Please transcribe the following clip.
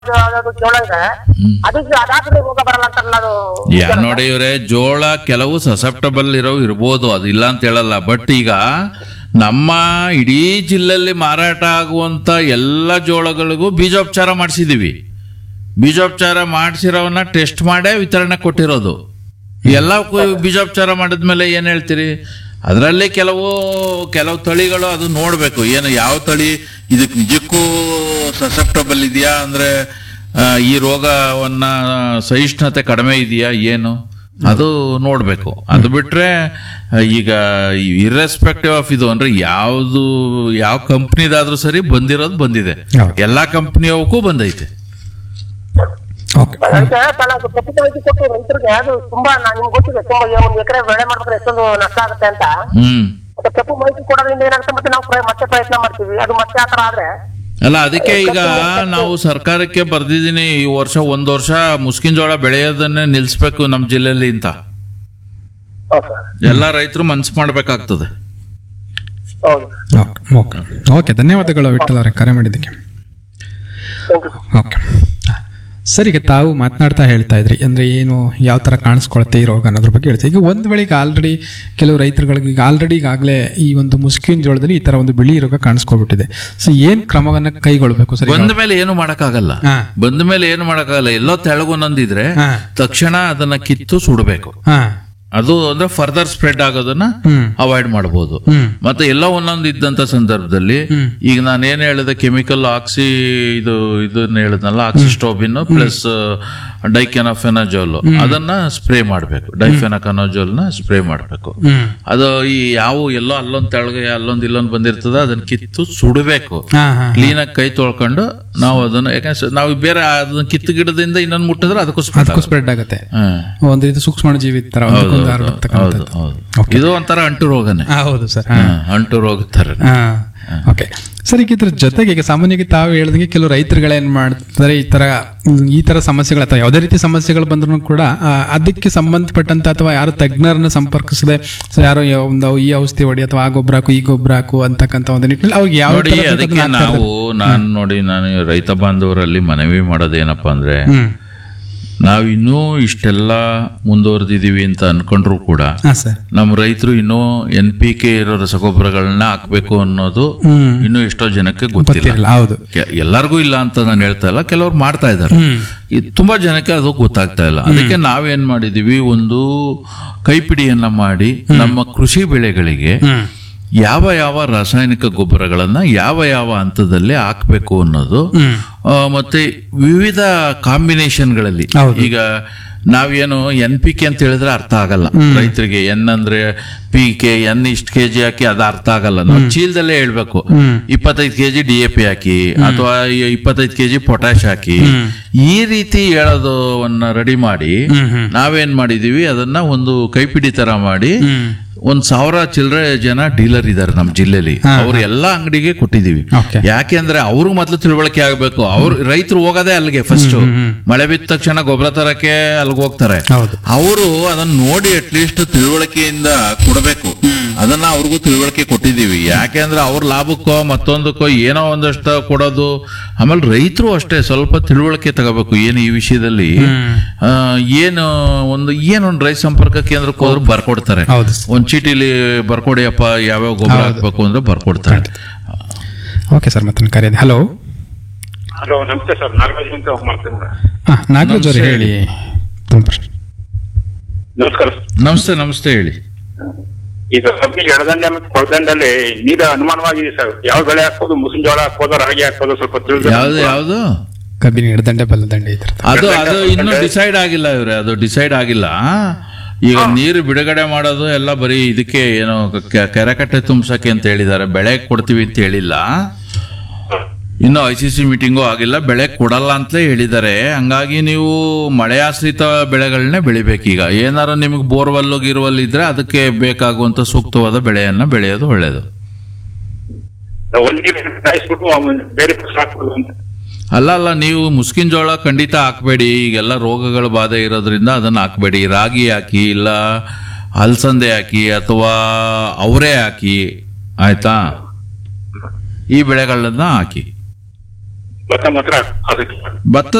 ಅದು ಜೋಳ ಇದೆ ಹ್ಮ್. ಅದಕ್ಕೆ ಅದಾದ್ರೆ ರೋಗ ಬರಲ್ಲ ಅಂತಾರಲ್ಲ ಅದು ಯಾ ನೋಡಿ ಇವ್ರೆ ಜೋಳ ಕೆಲವು ಸಸೆಪ್ಟಬಲ್ ಇರೋ ಇರ್ಬೋದು ಅದು ಇಲ್ಲ ಅಂತ ಹೇಳಲ್ಲ ಬಟ್ ಈಗ ನಮ್ಮ ಇಡೀ ಜಿಲ್ಲೆಯಲ್ಲಿ ಮಾರಾಟ ಆಗುವಂತ ಎಲ್ಲ ಜೋಳಗಳಿಗೂ ಬೀಜೋಪಚಾರ ಮಾಡಿಸಿದೀವಿ ಬೀಜೋಪಚಾರ ಮಾಡಿಸಿರೋವನ್ನ ಟೆಸ್ಟ್ ಮಾಡೇ ವಿತರಣೆ ಕೊಟ್ಟಿರೋದು ಎಲ್ಲ ಕು- ಬೀಜೋಪಚಾರ ಮಾಡಿದ್ಮೇಲೆ ಏನ್ ಹೇಳ್ತೀರಿ ಅದರಲ್ಲಿ ಕೆಲವು ಕೆಲವು ತಳಿಗಳು ಅದು ನೋಡ್ಬೇಕು ಏನು ಯಾವ ತಳಿ ಇದಕ್ಕೆ ನಿಜಕ್ಕೂ ಸಸೆಪ್ಟಬಲ್ ಇದೆಯಾ ಅಂದ್ರೆ ಆ, ಈ ರೋಗವನ್ನ ಸಹಿಷ್ಣುತೆ ಕಡಿಮೆ ಇದೆಯಾ ಏನು ಅದು ನೋಡ್ಬೇಕು ಅದು ಬಿಟ್ರೆ ಆ, ಈಗ ಇರ್ರೆಸ್ಪೆಕ್ಟಿವ್ ಆಫ್ ಇದು ಅಂದ್ರೆ ಯಾವ್ದು ಯಾವ ಕಂಪ್ನಿದಾದ್ರೂ ಸರಿ ಬಂದಿರೋದು ಬಂದಿದೆ ಹೌದು. ಎಲ್ಲಾ ಕಂಪ್ನಿಯವಕ್ಕೂ ಬಂದೈತೆ ಓಕೆ ಅದಕ್ಕೆ ತಾನು ಅದು ಪ್ರತಿ ಮಾಹಿತಿ ಕೊಟ್ಟು ರೈತರಿಗೆ ಅದು ತುಂಬಾ ನಾನು ನಿಮ್ಗೆ ಗೊತ್ತಿದೆ ತುಂಬಾ ಈ ಒಂದು ಎಕರೆ ಬೆಳೆ ಮಾಡ್ಬೇಕಾದ್ರೆ ಎಷ್ಟೊಂದು ನಷ್ಟ ಆಗುತ್ತೆ ಅಂತ ಹ್ಮ್ ಮತ್ತೆ ತಪ್ಪು ಮಾಹಿತಿ ಕೊಡೋದ್ರಿಂದ ಏನಾಗುತ್ತೆ ಮತ್ತೆ ನಾವು ಪ್ರಯ- ಮತ್ತೆ ಪ್ರಯತ್ನ ಮಾಡ್ತೀವಿ ಅದು ಮತ್ತೆ ಆ ತರ ಆದ್ರೆ ಅಲ್ಲ ಅದಕ್ಕೆ ಈಗ ನಾವು ಸರ್ಕಾರಕ್ಕೆ ಬರ್ದಿದ್ದೀನಿ ಈ ವರ್ಷ ಒಂದ್ ವರ್ಷ ಮುಸ್ಕಿನ್ ಜೋಳ ಬೆಳೆಯೋದನ್ನೇ ನಿಲ್ಸ್ಬೇಕು ನಮ್ಮ ಜಿಲ್ಲೆಯಲ್ಲಿ ಅಂತ ಹೌದು ಎಲ್ಲಾ ರೈತರು ಮನ್ಸು ಮಾಡ್ಬೇಕಾಗ್ತದೆ ಹೌದು ಓಕೆ ಓಕೆ ಓಕೆ ಧನ್ಯವಾದಗಳು ವಿಠಲ್ ಅವರೇ ಕರೆ ಮಾಡಿದ್ದಕ್ಕೆ ಥ್ಯಾಂಕ್ ಯು ಓಕೆ ಸರ್ ಈಗ ತಾವು ಮಾತನಾಡ್ತಾ ಹೇಳ್ತಾ ಇದ್ರಿ ಅಂದ್ರೆ ಏನು ಯಾವ ತರ ಕಾಣಿಸ್ಕೊಳುತ್ತೆ ಈ ರೋಗ ಅನ್ನೋದ್ರ ಬಗ್ಗೆ ಹೇಳ್ತೀವಿ ಈಗ ಒಂದ್ ವೇಳೆ ಈಗ ಆಲ್ರೆಡಿ ಕೆಲವು ರೈತರುಗಳಿಗೆ ಈಗ ಆಲ್ರೆಡಿ ಈಗಾಗಲೇ ಈ ಒಂದು ಮುಸ್ಕಿನ್ ಜೋಳದಲ್ಲಿ ಈ ತರ ಒಂದು ಬಿಳಿ ರೋಗ ಕಾಣಿಸ್ಕೊಳ್ಬಿಟ್ಟಿದೆ ಸೊ ಏನ್ ಕ್ರಮವನ್ನ ಕೈಗೊಳ್ಬೇಕು ಸರ್ ಬಂದ ಮೇಲೆ ಏನು ಮಾಡಕ್ಕಾಗಲ್ಲ ಹಾ. ಬಂದ ಮೇಲೆ ಏನು ಮಾಡಕ್ಕಾಗಲ್ಲ ಎಲ್ಲೋ ತೆಳಗೊಂದಿದ್ರೆ ಹಾ. ತಕ್ಷಣ ಅದನ್ನ ಕಿತ್ತು ಸುಡಬೇಕು ಹಾ ಅದು ಅಂದ್ರೆ ಫರ್ದರ್ ಸ್ಪ್ರೆಡ್ ಆಗೋದನ್ನ ಹ್ಮ್ ಅವಾಯ್ಡ್ ಮಾಡಬಹುದು ಹ್ಮ್ ಮತ್ತೆ ಎಲ್ಲ ಒಂದೊಂದು ಇದ್ದಂತ ಸಂದರ್ಭದಲ್ಲಿ ಈಗ ನಾನು ಏನ್ ಹೇಳಿದೆ ಕೆಮಿಕಲ್ ಆಕ್ಸಿ ಇದು ಇದನ್ನ ಹೇಳಿದ್ನಲ್ಲ ಆಕ್ಸಿಸ್ಟೋಬಿನ್ ಪ್ಲಸ್ ಡೈಕೆನಫೆನಜೋಲ್ ಅದನ್ನ ಸ್ಪ್ರೇ ಮಾಡಬೇಕು ಡೈಫೆನಕನಜೋಲ್ ನ ಸ್ಪ್ರೇ ಮಾಡಬೇಕು ಹ್ಮ್ ಅದು ಈ ಯಾವ ಎಲ್ಲೋ ಅಲ್ಲೊಂದ್ ತೆಳಗೆ ಅಲ್ಲೊಂದ್ ಇಲ್ಲೊಂದ್ ಬಂದಿರ್ತದ ಅದನ್ನ ಕಿತ್ತು ಸುಡಬೇಕು ಹಾ ಹಾ ಕ್ಲೀನ್ ಆಗಿ ಕೈ ತೊಳ್ಕೊಂಡು ನಾವು ಅದನ್ನ ಯಾಕಂದ್ರೆ ನಾವು ಬೇರೆ ಅದನ್ನ ಕಿತ್ತು ಗಿಡದಿಂದ ಇನ್ನೊಂದು ಮುಟ್ಟಿದ್ರೆ ಅದಕ್ಕೂ ಸ್ಪ್ರೆಡ್ ಅದಕ್ಕೂ ಸ್ಪ್ರೆಡ್ ಆಗುತ್ತೆ ಹ್ಮ್ ಒಂದು ಇದು ಸೂಕ್ಷ್ಮ ಜೀವಿ ತರ ಹೌದು ಒಂದಕ್ಕೊಂದು ಹೌದು, ಹರಡ್ತಕ್ಕಂಥದ್ದು. ಹೌದು ಹೌದು ಇದು ಒಂಥರ ಅಂಟು ರೋಗನೇ ಹಾ, ಹೌದು ಸರ್ ಹಾ ಹ್ಮ್, ಅಂಟು ರೋಗ ತರ ಹಾ ಓಕೆ ಸರ್ ಈಗ ಇದ್ರ ಜೊತೆಗೆ ಈಗ ಸಾಮಾನ್ಯವಾಗಿ ತಾವು ಹೇಳಿದಂಗೆ ಕೆಲವು ರೈತರುಗಳೇನ್ ಮಾಡ್ತಾರೆ ಈ ತರ ಹ್ಮ್, ಈ ತರ ಸಮಸ್ಯೆಗಳು ಅಥವಾ ಯಾವುದೇ ರೀತಿ ಸಮಸ್ಯೆಗಳು ಬಂದ್ರು ಕೂಡ ಆ, ಅದಕ್ಕೆ ಸಂಬಂಧಪಟ್ಟಂತ ಅಥವಾ ಯಾರು ತಜ್ಞರನ್ನ ಸಂಪರ್ಕಿಸದೆ ಸೊ ಯಾರೋ ಯಾವ ಒಂದು ಈ ಔಷಧಿ ಹೊಡಿ ಅಥವಾ ಆ ಗೊಬ್ಬರ ಹಾಕು ಈ ಗೊಬ್ಬರ ಹಾಕು ಅಂತಕ್ಕಂಥ ಒಂದು ನಿಟ್ಟಿನಲ್ಲಿ ಅವ್ರಿಗೆ ಯಾವ ನೋಡಿ ತರ ಅದಕ್ಕೆ ಅದನ್ನ ಹಾಕ್ತಾ ನಾವು ನಾನು ನೋಡಿ ನಾನು ರೈತ ಬಾಂಧವರಲ್ಲಿ ಮನವಿ ಮಾಡೋದೇನಪ್ಪಾ ಅಂದ್ರೆ ಹ್ಮ್ ನಾವು ಇನ್ನೂ ಇಷ್ಟೆಲ್ಲ ಮುಂದುವರೆದಿದೀವಿ ಅಂತ ಅನ್ಕೊಂಡ್ರು ಕೂಡ ಹಾ ಸರ್ ನಮ್ಮ ರೈತರು ಇನ್ನೂ ಎನ್ ಪಿ ಕೆ ಇರೋ ರಸಗೊಬ್ಬರಗಳನ್ನ ಹಾಕ್ಬೇಕು ಅನ್ನೋದು ಹ್ಮ್ ಇನ್ನೂ ಎಷ್ಟೋ ಜನಕ್ಕೆ ಗೊತ್ತಿಲ್ಲ ಗೊತ್ತಿರಲ್ಲ ಹೌದು ಕೆ- ಎಲ್ಲರಿಗೂ ಇಲ್ಲ ಅಂತ ನಾನು ಹೇಳ್ತಾ ಇಲ್ಲ ಕೆಲವ್ರು ಮಾಡ್ತಾ ಇದ್ದಾರೆ ಹ್ಮ್ ಈ ತುಂಬಾ ಜನಕ್ಕೆ ಅದು ಗೊತ್ತಾಗ್ತಾ ಇಲ್ಲ ಅದಕ್ಕೆ ನಾವೇನ್ ಮಾಡಿದೀವಿ ಒಂದು ಕೈಪಿಡಿಯನ್ನ ಮಾಡಿ ನಮ್ಮ ಕೃಷಿ ಬೆಳೆಗಳಿಗೆ ಹ್ಮ್ ಯಾವ ಯಾವ ರಾಸಾಯನಿಕ ಗೊಬ್ಬರಗಳನ್ನ ಯಾವ ಯಾವ ಹಂತದಲ್ಲಿ ಹಾಕ್ಬೇಕು ಅನ್ನೋದು ಹ್ಮ್ ಆ, ಮತ್ತೆ ವಿವಿಧ ಕಾಂಬಿನೇಷನ್ಗಳಲ್ಲಿ ಹೌದು. ಈಗ ನಾವೇನು ಎನ್ ಪಿ ಕೆ ಅಂತ ಹೇಳಿದ್ರೆ ಅರ್ಥ ಆಗಲ್ಲ ರೈತರಿಗೆ ಎನ್ ಅಂದ್ರೆ ಪಿ ಕೆ ಎನ್ ಇಷ್ಟು ಕೆ ಜಿ ಹಾಕಿ ಅದು ಅರ್ಥ ಆಗಲ್ಲ ನಾವು ಚೀಲದಲ್ಲೇ ಹೇಳ್ಬೇಕು ಹ್ಮ್ ಇಪ್ಪತ್ತೈದು ಕೆಜಿ ಡಿ ಎ ಪಿ ಹಾಕಿ ಅಥವಾ ಇಪ್ಪತ್ತೈದು ಕೆಜಿ ಪೊಟ್ಯಾಶ್ ಹಾಕಿ ಈ ರೀತಿ ಹೇಳೋದನ್ನ ರೆಡಿ ಮಾಡಿ ಹ್ಮ್ ಹ್ಮ್ ನಾವೇನ್ ಮಾಡಿದೀವಿ ಅದನ್ನ ಒಂದು ಕೈಪಿಡಿ ತರ ಮಾಡಿ ಹ್ಮ್ ಒಂದ್ ಸಾವಿರ ಚಿಲ್ಲರೆ ಜನ ಡೀಲರ್ ಇದಾರೆ ನಮ್ಮ ಜಿಲ್ಲೆಲಿ ಅವ್ರು ಎಲ್ಲಾ ಅಂಗಡಿಗೆ ಕೊಟ್ಟಿದೀವಿ ಓಕೆ ಯಾಕೆಂದ್ರೆ ಅವ್ರು ಮೊದ್ಲು ತಿಳುವಳಿಕೆ ಆಗ್ಬೇಕು ಅವ್ರು ರೈತರು ಹೋಗೋದೇ ಅಲ್ಲಿಗೆ ಫಸ್ಟ್ ಮಳೆ ಬಿದ್ದ ತಕ್ಷಣ ಗೊಬ್ಬರ ತರಕ್ಕೆ ಅಲ್ಲಿಗೆ ಹೋಗ್ತಾರೆ ಹೌದು ಅವರು ಅದನ್ನ ನೋಡಿ ಅಟ್ಲೀಸ್ಟ್ ತಿಳುವಳಿಕೆಯಿಂದ ಕೊಡಬೇಕು ಅದನ್ನ ಅವ್ರಿಗೂ ತಿಳುವಳಿಕೆ ಕೊಟ್ಟಿದೀವಿ ಯಾಕೆಂದ್ರೆ ಅವ್ರ ಲಾಭಕ್ಕೋ ಮತ್ತೊಂದಕ್ಕೋ ಏನೋ ಒಂದಷ್ಟು ಕೊಡೋದು ಆಮೇಲೆ ರೈತರು ಅಷ್ಟೇ ಸ್ವಲ್ಪ ತಿಳುವಳಿಕೆ ತಗೋಬೇಕು ಏನು ಈ ವಿಷಯದಲ್ಲಿ ಆ, ಏನು ಒಂದು ಏನೊಂದು ರೈತ ಸಂಪರ್ಕ ಕೇಂದ್ರಕ್ಕೆ ಹೋದ್ರು ಬರ್ಕೊಡ್ತಾರೆ ಹೌದು ಒಂದ್ ಚೀಟಿಲಿ ಬರ್ಕೊಡಿಯಪ್ಪ ಯಾವ್ಯಾವ ಗೊಬ್ಬರ ಹಾಕ್ಬೇಕು ಅಂದ್ರೆ ಬರ್ಕೊಡ್ತಾರೆ ಓಕೆ ಸರ್ ಮತ್ತೆ ಕರೆಯೋದು ಹಲೋ ಹಲೋ ನಮಸ್ತೆ ಸರ್ ನಾಗರಾಜ್ ಅಂತ ಮಾಡ್ತೀನಿ ಹಾ ನಾಗರಾಜ್ ಅವ್ರು ಹೇಳಿ ತಮ್ಮ ಪ್ರಶ್ನೆ ನಮಸ್ಕಾರ ನಮಸ್ತೆ ನಮಸ್ತೆ ಹೇಳಿ ಈಗ ಕಬ್ಬಿಗೆ ಎಡದಂಡೆ ಮತ್ತು ಕೊಳದಂಡಲ್ಲಿ ನೀರು ಅನುಮಾನವಾಗಿದೆ ಸರ್ ಯಾವ ಬೆಳೆ ಹಾಕ್ಬೋದು ಮುಸುನ್ ಜೋಳ ಹಾಕ್ಬೋದು ರಾಗಿ ಹಾಕ್ಬೋದು ಸ್ವಲ್ಪ ತಿಳಿದು ಯಾವ್ದು ಯಾವ್ದು ಕಬ್ಬಿನ ಎಡದಂಡೆ ಬಲ್ಲದಂಡೆ ಇದ್ರ ಅದು ಅದು ಇನ್ನೂ ಡಿಸೈಡ್ ಆಗಿಲ್ಲ ಇವ್ರೆ ಅದು ಡಿಸೈಡ್ ಆಗಿಲ್ಲ ಈಗ ನೀರು ಬಿಡುಗಡೆ ಮಾಡೋದು ಎಲ್ಲ ಬರೀ ಇದಕ್ಕೆ ಏನೋ ಕೆ- ಕೆರೆಕಟ್ಟೆ ತುಂಬ್ಸಕ್ಕೆ ಅಂತ ಹೇಳಿದ್ದಾರೆ ಬೆಳೆ ಕೊಡ್ತೀವಿ ಅಂತ ಹೇಳಿಲ್ಲ ಇನ್ನು ಐ ಸಿ ಸಿ ಮೀಟಿಂಗು ಆಗಿಲ್ಲ ಬೆಳೆ ಕೊಡಲ್ಲ ಅಂತಲೇ ಹೇಳಿದ್ದಾರೆ ಹಂಗಾಗಿ ನೀವು ಮಳೆ ಆಶ್ರಿತ ಬೆಳೆಗಳನ್ನೇ ಬೆಳಿಬೇಕೀಗ ಏನಾರ ನಿಮಗೆ ಬೋರ್ವೆಲ್ ಗಿರ್ವಲ್ ಇದ್ರೆ ಅದಕ್ಕೆ ಬೇಕಾಗುವಂತ ಸೂಕ್ತವಾದ ಬೆಳೆಯನ್ನ ಬೆಳೆಯೋದು ಒಳ್ಳೆಯದು ಒಂದ್ ನೀರು ಕಾಯಿಸ್ಬಿಟ್ಟು ಆಮೇಲೆ ಬೇರೆ ಫಸಲು ಹಾಕ್ಬೋದು ಅಂತ ಅಲ್ಲ ಅಲ್ಲ ನೀವು ಮುಸ್ಕಿನ್ ಜೋಳ ಖಂಡಿತ ಹಾಕ್ಬೇಡಿ ಈಗೆಲ್ಲ ರೋಗಗಳ ಬಾಧೆ ಇರೋದ್ರಿಂದ ಅದನ್ನ ಹಾಕ್ಬೇಡಿ ರಾಗಿ ಹಾಕಿ ಇಲ್ಲ ಅಲಸಂದೆ ಹಾಕಿ ಅಥವಾ ಅವರೇ ಹಾಕಿ ಆಯ್ತಾ ಈ ಬೆಳೆಗಳನ್ನ ಹಾಕಿ ಭತ್ತ ಮಾತ್ರ ಅದಕ್ಕೆ ಭತ್ತ